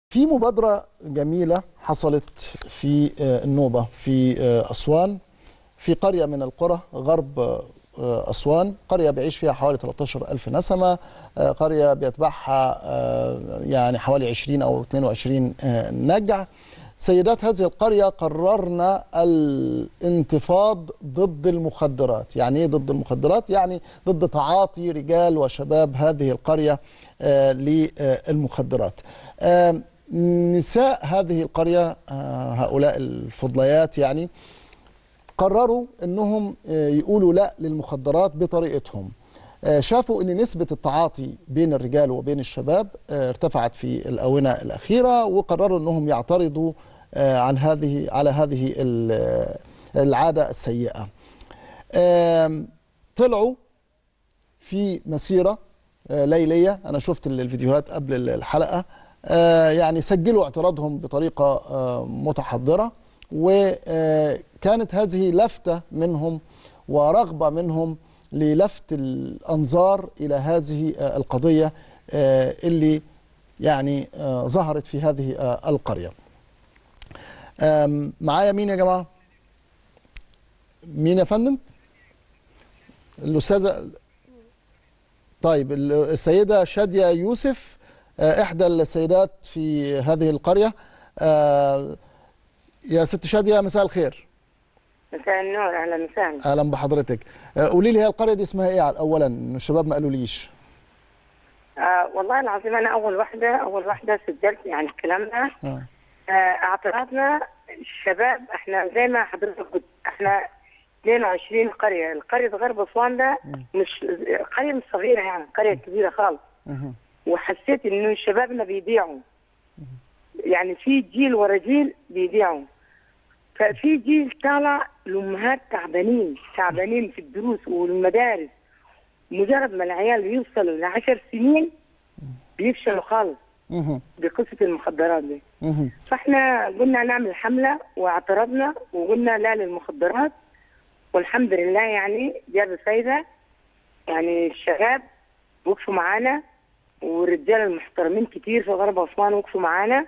في مبادرة جميلة حصلت في آه، النوبة في آه، أسوان في قرية من القرى غرب آه، أسوان قرية بيعيش فيها حوالي 13 ألف نسمة آه، قرية بيتبعها آه، يعني حوالي 20 أو 22 آه، نجع سيدات هذه القرية قررنا الانتفاض ضد المخدرات يعني ايه ضد المخدرات يعني ضد تعاطي رجال وشباب هذه القرية آه، للمخدرات آه، نساء هذه القرية آه، هؤلاء الفضليات يعني قرروا انهم آه، يقولوا لا للمخدرات بطريقتهم آه، شافوا ان نسبة التعاطي بين الرجال وبين الشباب آه، ارتفعت في الآونة الأخيرة وقرروا انهم يعترضوا آه، عن هذه على هذه ال- العادة السيئة آم، طلعوا في مسيرة آه، ليلية أنا شفت ال- الفيديوهات قبل الحلقة آه، يعني سجلوا اعتراضهم بطريقة آه، متحضرة وكانت هذه لفتة منهم ورغبة منهم للفت الأنظار إلى هذه آه، القضية آه، اللي يعني آه، ظهرت في هذه آه، القرية آم، معايا مين يا جماعة مين يا فندم الأستاذة طيب ال- السيدة شادية يوسف آه، إحدى السيدات في هذه القرية آه، يا ست شادية مساء الخير مساء النور اهلا وسهلا أهلا بحضرتك آه، قولي لي هي القرية دي اسمها إيه أولا الشباب ما قالوليش آه والله العظيم انا اول واحده اول واحده سجلت يعني الكلام ده آه. آه اعتراضنا الشباب احنا زي ما حضرتك قلت احنا 22 قريه القريه غرب اسوان ده مش قريه مش صغيره يعني قريه كبيره خالص مهم. وحسيت انه شبابنا بيضيعوا يعني في جيل ورا جيل بيضيعوا ففي جيل طالع الامهات تعبانين تعبانين في الدروس والمدارس مجرد ما العيال يوصلوا لعشر سنين بيفشلوا خالص مهم. بقصه المخدرات دي مهم. فاحنا قلنا نعمل حمله واعترضنا وقلنا لا للمخدرات والحمد لله يعني جاب فايده يعني الشباب وقفوا معانا والرجال المحترمين كتير في غرب اسوان وقفوا معانا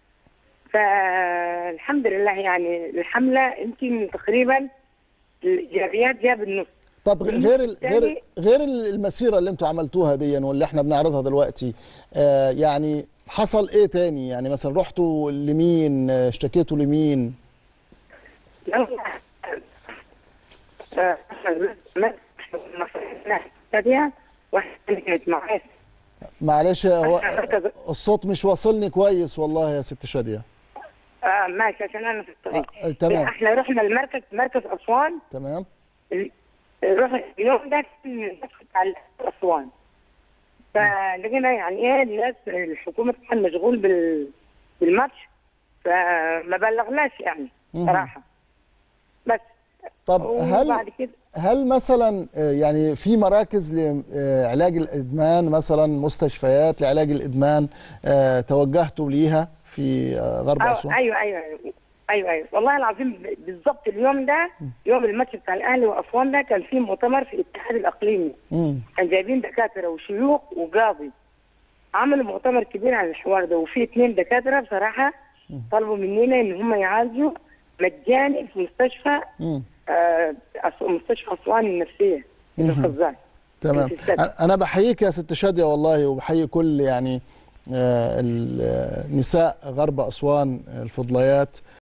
فالحمد لله يعني الحملة يمكن تقريبا الإيجابيات جاب النص طب غير ال- غير بالتالي- غير المسيرة اللي انتوا عملتوها دي واللي احنا بنعرضها دلوقتي آه، يعني حصل ايه تاني يعني مثلا رحتوا لمين آه، اشتكيتوا لمين آه، واحدة اللي كانت معايا معلش هو مركز- الصوت مش واصلني كويس والله يا ست شادية آه ماشي عشان أنا في الطريق آه، تمام. احنا رحنا المركز مركز أسوان تمام ال- رحنا اليوم ده كان المركز بتاع أسوان فلقينا يعني ايه الناس الحكومة كان مشغول بال بالماتش فما بلغناش يعني مهم. صراحة بس طب هل وبعد كده هل مثلا آه، يعني في مراكز لعلاج الادمان مثلا مستشفيات لعلاج الادمان آه، توجهتوا ليها في آه، غرب أو اسوان ايوه ايوه ايوه ايوه والله العظيم ب- بالظبط اليوم ده يوم الماتش بتاع الاهلي واسوان ده كان في مؤتمر في الاتحاد الاقليمي مم. كان جايبين دكاتره وشيوخ وقاضي عملوا مؤتمر كبير عن الحوار ده وفي اثنين دكاتره بصراحه طلبوا مننا ان هم يعالجوا مجاني في مستشفى مم. آه أس- مستشفى اسوان النفسيه في الخزان تمام في السد. أ- انا بحييك يا ست شاديه والله وبحيي كل يعني آه، ال- آه، نساء غرب اسوان الفضليات